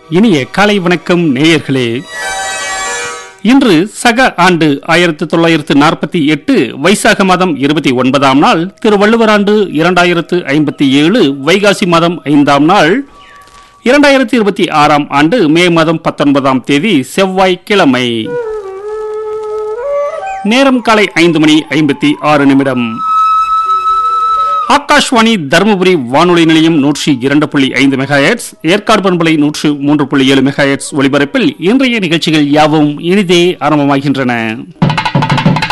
இனிய காலை வணக்கம் நேயர்களே இன்று சக ஆண்டு ஆயிரத்து தொள்ளாயிரத்து நாற்பத்தி எட்டு வைசாக மாதம் இருபத்தி ஒன்பதாம் நாள் திருவள்ளுவர் ஆண்டு இரண்டாயிரத்து ஐம்பத்தி ஏழு வைகாசி மாதம் ஐந்தாம் நாள் இரண்டாயிரத்தி இருபத்தி ஆறாம் ஆண்டு மே மாதம் பத்தொன்பதாம் தேதி செவ்வாய்க்கிழமை நேரம் காலை ஐந்து மணி ஐம்பத்தி ஆறு நிமிடம் ஆகாஷ்வாணி தருமபுரி வானொலி நிலையம் நூற்றி இரண்டு புள்ளி ஐந்து மெகாஹெட்ஸ் ஏற்காடு பண்பலை நூற்று மூன்று புள்ளி ஏழு மெகாஹெட்ஸ் ஒலிபரப்பில் இன்றைய நிகழ்ச்சிகள் யாவும் இனிதே ஆரம்பமாகின்றன